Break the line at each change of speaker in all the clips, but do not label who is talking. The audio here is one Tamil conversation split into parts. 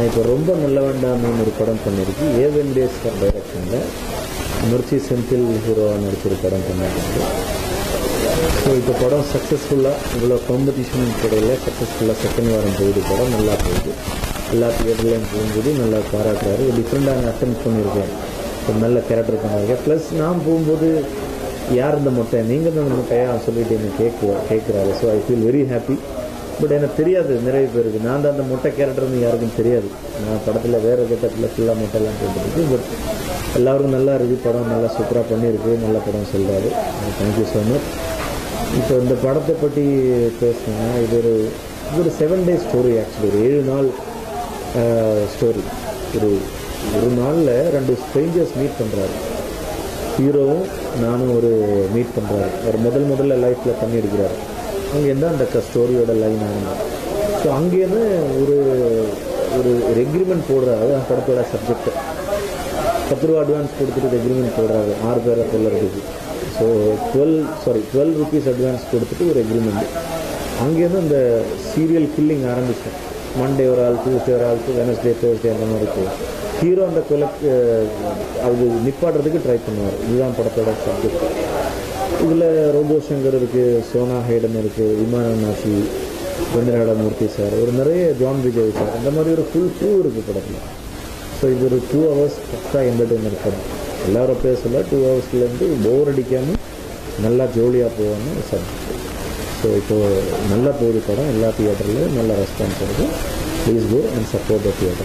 நான் இப்போ ரொம்ப நல்ல வேண்டாம்னு ஒரு படம் பண்ணியிருக்கு ஏ வெங்கடேஸ்வர் டைரக்ஷனில் மிர்ச்சி செந்தில் ஹீரோவாக நடிச்சிரு படம் பண்ணியிருக்கு ஸோ இப்போ படம் சக்ஸஸ்ஃபுல்லாக இவ்வளோ காம்படிஷன் இடையில சக்ஸஸ்ஃபுல்லாக செகண்ட் வாரம் போகுது படம் நல்லா போகுது எல்லா தியேட்டர்லையும் போகும்போது நல்லா பாராட்டுறாரு டிஃப்ரெண்டான அட்டம் பண்ணியிருக்கேன் ஒரு நல்ல கேரக்டர் பண்ணியிருக்கேன் ப்ளஸ் நான் போகும்போது யார் இந்த மொட்டை நீங்கள் தான் இந்த மொட்டையா சொல்லிட்டு என்ன கேட்குவா கேட்குறாரு so I feel very happy but எனக்கு தெரியாது நிறைய பேருக்கு நான் தான் அந்த மொட்டை கேரக்டர்னு யாருக்கும் தெரியாது நான் படத்தில் வேறு கெட்டத்தில் ஃபுல்லாக மொட்டைலாம் போட்டுருக்கு பட் எல்லாருக்கும் நல்லா இருக்குது படம் நல்லா சூப்பராக பண்ணியிருக்கு நல்ல படம் சொல்கிறாரு தேங்க்யூ ஸோ மச் இப்போ இந்த படத்தை பற்றி பேசுனேன்னா இது ஒரு இது ஒரு செவன் டே ஸ்டோரி ஆக்சுவலி ஒரு ஏழு நாள் ஸ்டோரி ஒரு ஒரு நாளில் ரெண்டு ஸ்ட்ரேஞ்சர்ஸ் மீட் பண்ணுறாரு ஹீரோவும் நானும் ஒரு மீட் பண்ணுறாரு அவர் முதல் முதல்ல லைஃப்பில் பண்ணியிருக்கிறார் அங்கேருந்து அந்த ஸ்டோரியோட லைன் ஆனது ஸோ அங்கேருந்து ஒரு ஒரு ஒரு எக்ரிமெண்ட் போடுறாரு அந்த படத்தோட சப்ஜெக்ட் பத்து ரூபா அட்வான்ஸ் கொடுத்துட்டு எக்ரிமெண்ட் போடுறாரு ஆறு பேரை கொள்ளறதுக்கு so twelve sorry twelve rupees advance கொடுத்துட்டு ஒரு எக்ரிமெண்ட் அங்கேருந்து அந்த சீரியல் கில்லிங் ஆரம்பிச்சேன் மண்டே ஒரு ஆள் டியூஸ்டே ஒரு ஆள் வெனஸ்டே தேர்ஸ்டே அந்த மாதிரி போகும் ஹீரோ அந்த கொலை அது நிப்பாடுறதுக்கு ட்ரை பண்ணுவார் இதுதான் படத்தோட சப்ஜெக்ட் இதில் ரோபோ சங்கர் இருக்குது சோனா ஹைடன் இருக்குது விமான நாசி வெங்கடாடமூர்த்தி சார் ஒரு நிறைய ஜான் விஜய் சார் அந்த மாதிரி ஒரு ஃபுல் க்ரூ இருக்குது படத்தில் ஸோ இது ஒரு டூ ஹவர்ஸ் பக்கா என்டர்டைன்மெண்ட் படம் எல்லாரும் பேசல டூ ஹவர்ஸ்லேருந்து போர் அடிக்காமல் நல்லா ஜோலியாக போவான்னு சப்ஜெக்ட் ஸோ இப்போது நல்லா போகுது படம் எல்லா தியேட்டர்லையும் நல்ல ரெஸ்பான்ஸ் இருக்குது please go and support the theatre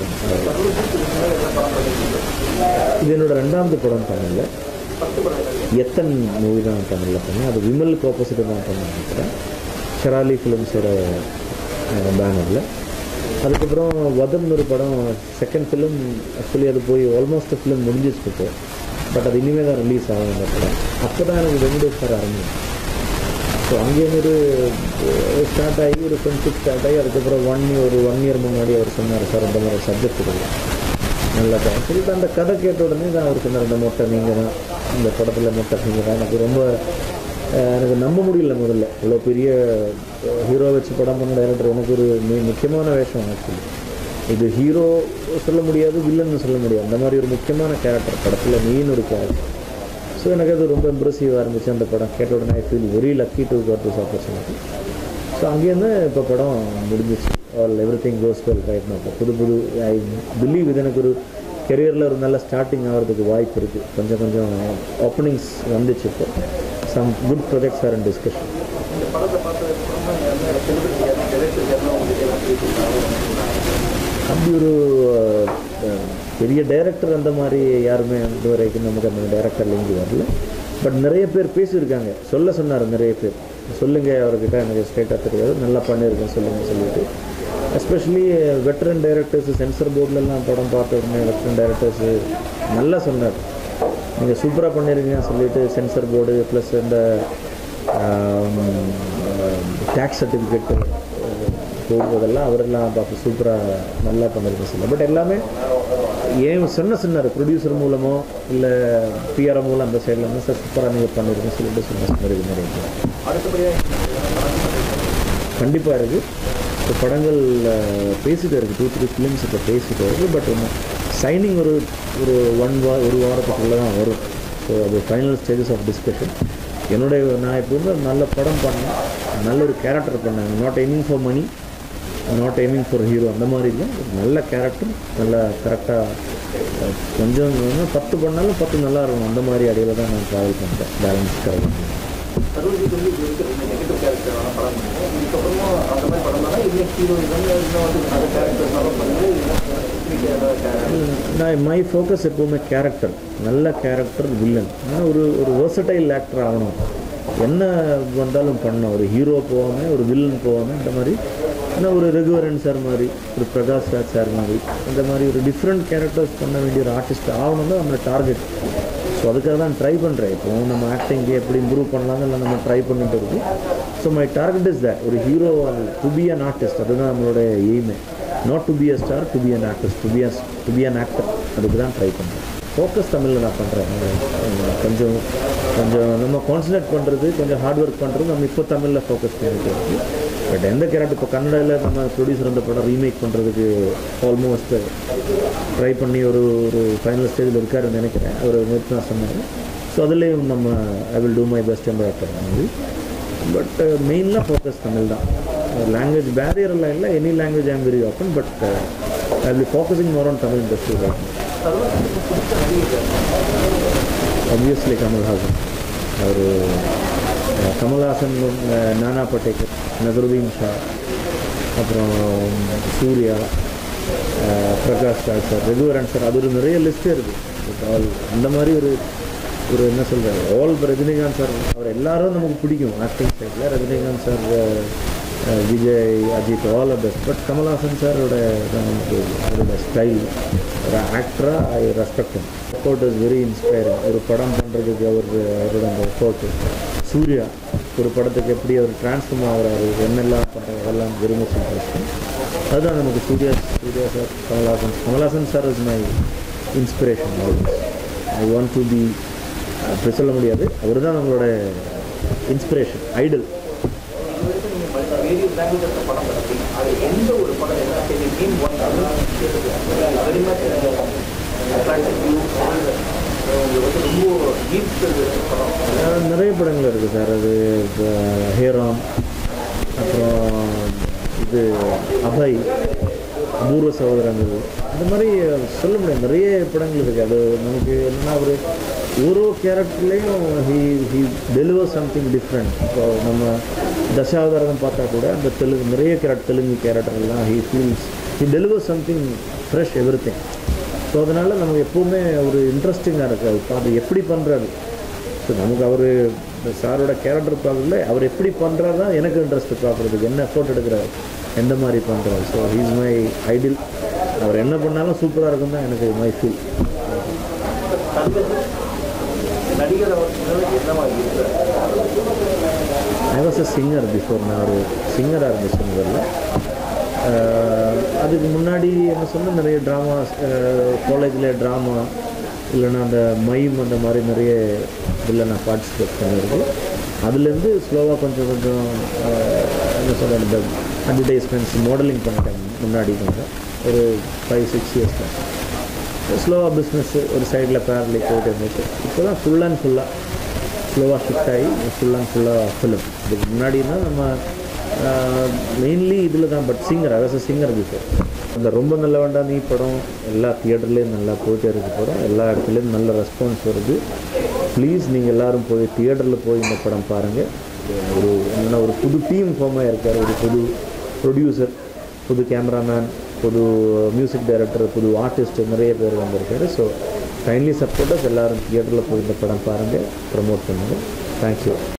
இது என்னோட ரெண்டாவது படம் தமிழில் எத்தன் மூவி தான் தமிழில் பண்ணேன் அது விமலுக்கு ஆப்போசிட் தான் பண்ண நினைக்கிறேன் ஷராலி ஃபிலிம்ஸோட பேனரில் அதுக்கப்புறம் வதம்னு ஒரு படம் செகண்ட் ஃபிலிம் ஆக்சுவலி அது போய் ஆல்மோஸ்ட் ஃபிலிம் முடிஞ்சிச்சு இப்போ பட் அது இனிமேல் தான் ரிலீஸ் ஆகும் அந்த படம் அப்போ தான் எனக்கு வெங்கடேஸ்வர் ஆரம்பிக்கும் ஸோ அங்கேயும் ஒரு ஸ்டார்ட் ஆகி ஒரு ஃப்ரெண்ட்ஷிப் ஸ்டார்ட் ஆகி அதுக்கப்புறம் ஒன் இயர் ஒரு ஒன் இயர் முன்னாடி அவர் சொன்னார் சார் இந்த மாதிரி சப்ஜெக்ட் கொடுங்க நல்லா தான் சொல்லிட்டு அந்த கதை கேட்ட உடனே தான் அவர் சொன்னார் இந்த மொட்டை நீங்கள் தான் இந்த படத்தில் மொட்டை நீங்கள் தான் எனக்கு ரொம்ப அஹ், எனக்கு நம்ப முடியல முதல்ல இவ்வளோ பெரிய ஹீரோ வச்சு படம் பண்ண டைரக்டர் எனக்கு ஒரு மி- முக்கியமான வேஷம் ஆக்சுவலி இது ஹீரோ சொல்ல முடியாது வில்லன்னு சொல்ல முடியாது அந்த மாதிரி ஒரு முக்கியமான கேரக்டர் படத்தில் மெயின் ஒரு கேரக்டர் ஸோ எனக்கு அது ரொம்ப இம்ப்ரெசிவாக இருந்துச்சு அந்த படம் கேட்ட உடனே I feel very lucky to got this opportunity so அங்கேருந்து இப்போ படம் முடிஞ்சிச்சு all everything goes well right இப்போ புது புது ஐ பிலீவ் இது எனக்கு ஒரு கெரியரில் ஒரு நல்ல ஸ்டார்டிங் ஆகிறதுக்கு வாய்ப்பு இருக்குது கொஞ்சம் கொஞ்சம் ஓப்பனிங்ஸ் வந்துச்சு இப்போ some good projects are in discussion அப்படி ஒரு அஹ், பெரிய டைரக்டர் அந்த மாதிரி யாருமே இது வரைக்கும் நமக்கு அந்த டைரக்டர் லிங்க் வரல பட் நிறைய பேர் பேசியிருக்காங்க சொல்ல சொன்னார் நிறைய பேர் சொல்லுங்க அவர்கிட்ட எனக்கு ஸ்ட்ரைட்டாக தெரியாது நல்லா பண்ணியிருக்கேன் சொல்லுங்க சொல்லிட்டு எஸ்பெஷலி வெட்டரன் டைரக்டர்ஸ் சென்சர் போர்டிலலாம் படம் பார்த்த உடனே வெட்டரன் டைரக்டர்ஸு நல்லா சொன்னார் நீங்கள் சூப்பராக பண்ணியிருக்கீங்கன்னு சொல்லிட்டு சென்சர் போர்டு ப்ளஸ் இந்த டேக்ஸ் சர்டிஃபிகேட்டு போடுவதெல்லாம் அவரெல்லாம் பார்த்து சூப்பராக நல்லா பண்ணியிருக்கேன் சொல்ல பட் எல்லாமே ஏன் சொன்ன சொன்னார் ப்ரொடியூசர் மூலமோ இல்லை பிஆர் மூலம் அந்த சைடில் இருந்து சார் சூப்பராக நீங்கள் பண்ணியிருக்கேன்னு சொல்லிட்டு சொன்ன சொன்னது நிறைய பேர் கண்டிப்பாக இருக்குது இப்போ படங்கள் அஹ், பேசிட்டு இருக்குது டூ த்ரீ ஃபிலிம்ஸ் இப்போ பேசிட்டு இருக்குது பட் ஒன்று சைனிங் ஒரு ஒரு ஒன் வா ஒரு வாரத்துக்குள்ளே தான் வரும் ஸோ அது ஃபைனல் ஸ்டேஜஸ் ஆஃப் டிஸ்கஷன் என்னுடைய நான் இப்போ வந்து ஒரு நல்ல படம் பண்ணேன் நல்ல ஒரு கேரக்டர் பண்ணேன் not aiming for money not aiming for hero அந்த மாதிரி இல்லை ஒரு நல்ல கேரக்டர் நல்ல கரெக்டாக கொஞ்சம் கொஞ்சம் பத்து பண்ணாலும் பத்து நல்லா இருக்கும் அந்த மாதிரி அடியில் தான் நான் ட்ராவல் பண்ணுறேன் பேலன்ஸ் கரெக்டாக
சரோஜிக்கு வந்து இது வரைக்கும் ரெண்டு நெகட்டிவ் கேரக்டரான படம் பண்ணுவோம் இதுக்கப்புறமா அந்த மாதிரி படம் தானே இன்னும் ஹீரோ இன்னும் இன்னும் வந்து அந்த கேரக்டர் டெவலப் பண்ணி இன்னைக்கு ஏதாவது character
நான் மை ஃபோக்கஸ் எப்போவுமே கேரக்டர் நல்ல கேரக்டர் வில்லன் ஆனால் ஒரு ஒரு versatile ஆக்டர் ஆகணும் என்ன வந்தாலும் பண்ணணும் ஒரு ஹீரோ போகாமல் ஒரு வில்லன் போகாமல் இந்த மாதிரி ஆனால் ஒரு ரகுவரன் சார் மாதிரி ஒரு பிரகாஷ் ராஜ் சார் மாதிரி இந்த மாதிரி ஒரு டிஃப்ரெண்ட் கேரக்டர்ஸ் பண்ண வேண்டிய ஒரு ஆர்டிஸ்ட் ஆகணும் தான் நம்ம டார்கெட் ஸோ அதுக்காக தான் ட்ரை பண்ணுறேன் இப்போ நம்ம ஆக்டிங் எப்படி இம்ப்ரூவ் பண்ணலாம்னு எல்லாம் நம்ம ட்ரை பண்ணிட்டு இருக்கோம் so my target is that ஒரு hero to be an artist அதுதான் நம்மளுடைய எய்மே not to be a star to be an artist to be to be an actor அதுக்கு தான் ட்ரை பண்ணுறேன் ஃபோக்கஸ் தமிழில் நான் பண்ணுறேன் கொஞ்சம் கொஞ்சம் நம்ம கான்சன்ட்ரேட் பண்ணுறது கொஞ்சம் ஹார்ட் ஒர்க் பண்ணுறது நம்ம இப்போ தமிழில் ஃபோக்கஸ் பண்ணிட்டு இருக்கு பட் எந்த கேரக்டர் இப்போ கன்னடாவில் நம்ம ப்ரொடியூசர் அந்த படம் ரீமேக் பண்ணுறதுக்கு ஆல்மோஸ்ட் ட்ரை பண்ணி ஒரு ஒரு ஃபைனல் ஸ்டேஜில் இருக்காருன்னு நினைக்கிறேன் அவர் நேற்று தான் சொன்னார் ஸோ அதுலேயும் நம்ம I will do my best என்ற மூவி பட் மெயினாக ஃபோக்கஸ் தமிழ் தான் லாங்குவேஜ் பேரியர் எல்லாம் இல்லை any language I'm very open but I will focusing more on Tamil industry
சர்வத்துக்கு பிடிச்ச நடிகர்
ஆப்வியஸ்லி கமல்ஹாசன் அவர் கமல்ஹாசன் அஹ், நானா பட்டேக்கர் நசருதீன் ஷா அப்புறம் சூர்யா அஹ், பிரகாஷ் ராஜ் சார் ரகுவரன் சார் அது ஒரு நிறைய லிஸ்ட்டே இருக்குது ஆல் அந்த மாதிரி ஒரு ஒரு என்ன சொல்கிறது ஆல் ரஜினிகாந்த் சார் அவர் எல்லாரும் நமக்கு பிடிக்கும் ஆக்டிங் சைடில் ரஜினிகாந்த் சார் அஹ், அஹ், Vijay Ajith all of best but Kamal Haasan சாரோட நமக்கு அவரோட ஸ்டைல் ஒரு ஆக்டராக I respect effort is very inspiring ஒரு படம் பண்ணுறதுக்கு அவர் அவரோட அந்த எஃபோர்ட்டு சூர்யா ஒரு படத்துக்கு எப்படி அவர் டிரான்ஸ்ஃபார்ம் ஆகிறாரு என்னெல்லாம் பண்ணுறாரு அதெல்லாம் வெரி மச் இன்ட்ரெஸ்டிங் அதுதான் நமக்கு Suriya Suriya sir Kamal Haasan Kamal Haasan sir is my inspiration always I want to be அப்படி சொல்ல முடியாது அவர் தான் நம்மளோட இன்ஸ்பிரேஷன் ஐடல்
இது வரைக்கும் நீங்கள் படித்த வேரியஸ் லாங்குவேஜஸ் படம் பார்த்தீங்க அது எந்த ஒரு படம் என்ன சரி mean one very much attractive உங்களுக்கு வந்து ரொம்ப ஈர்த்தது படம்
அஹ் நிறைய படங்கள் இருக்குது சார் அது இப்போ ஹேராம் அப்புறம் இது அபய் அபூர்வ சகோதரங்கள் இந்த மாதிரி சொல்ல முடியாது நிறைய படங்கள் இருக்குது அது நமக்கு என்னன்னா ஒரு ஒரு கேரக்டர்லேயும் he he deliver something different இப்போ நம்ம தசாவதாரம் பார்த்தா கூட அந்த தெலுங்கு நிறைய கேரக்டர் தெலுங்கு கேரக்டர்லாம் he feels he deliver something fresh everything so அதனால் நமக்கு எப்போவுமே ஒரு இன்ட்ரெஸ்டிங்காக இருக்குது அது அது எப்படி பண்ணுறாரு ஸோ நமக்கு அவர் சாரோட கேரக்டர் பார்க்கல அவர் எப்படி பண்ணுறாரு தான் எனக்கு இன்ட்ரெஸ்ட் பார்க்குறதுக்கு என்ன ஃபோட்டோ எடுக்கிறாரு எந்த மாதிரி பண்ணுறாரு ஸோ ஹீஸ் மை ஐடில் அவர் என்ன பண்ணாலும் சூப்பராக இருக்கும் தான் எனக்கு மை ஃபீல்
தங்கது நடிகர் அவர்கள் என்னவா இருக்கிறார்
I was a singer before நான் ஒரு சிங்கராக இருந்தேன் சிங்கரில் அதுக்கு முன்னாடி என்ன சொன்ன நிறைய ட்ராமா காலேஜில் ட்ராமா இல்லைன்னா அந்த மைம் அந்த மாதிரி நிறைய இதில் நான் பார்ட்டிசிபேட் பண்ணியிருக்கேன் அதுலேருந்து ஸ்லோவாக கொஞ்சம் கொஞ்சம் அஹ், என்ன சொல்ல இந்த அட்வர்டைஸ்மெண்ட்ஸ் மாடலிங் பண்ணிட்டேன் முன்னாடி கொஞ்சம் ஒரு ஃபைவ் சிக்ஸ் இயர்ஸில் ஸ்லோவாக பிஸ்னஸ் ஒரு சைடில் பேரலி போயிட்டு இருந்துச்சு இப்போ தான் ஃபுல் அண்ட் ஃபுல்லாக ஸ்லோவாக ஷிஃப்ட் ஆகி ஃபுல் அண்ட் ஃபுல்லாக ஃபிலிம் இதுக்கு முன்னாடினா நம்ம மெயின்லி இதில் தான் பட் சிங்கர் அதாவது சிங்கர் பிஃபோர் அந்த ரொம்ப நல்ல வேண்டாம் நீ படம் எல்லா தியேட்டர்லேயும் நல்லா போயிட்டே இருக்கு படம் எல்லா இடத்துலையும் நல்ல ரெஸ்பான்ஸ் வருது ப்ளீஸ் நீங்கள் எல்லாரும் போய் தியேட்டரில் போய் இந்த படம் பாருங்கள் ஒரு என்னன்னா ஒரு புது டீம் ஃபார்ம் ஆகிருக்கார் ஒரு புது ப்ரொடியூசர் புது கேமராமேன் புது மியூசிக் டைரக்டர் புது ஆர்டிஸ்ட் நிறைய பேர் வந்திருக்காரு ஸோ கைண்ட்லி சப்போர்ட்டர்ஸ் எல்லாரும் தியேட்டரில் போய் இந்த படம் பாருங்கள் ப்ரமோட் பண்ணுங்கள் தேங்க்யூ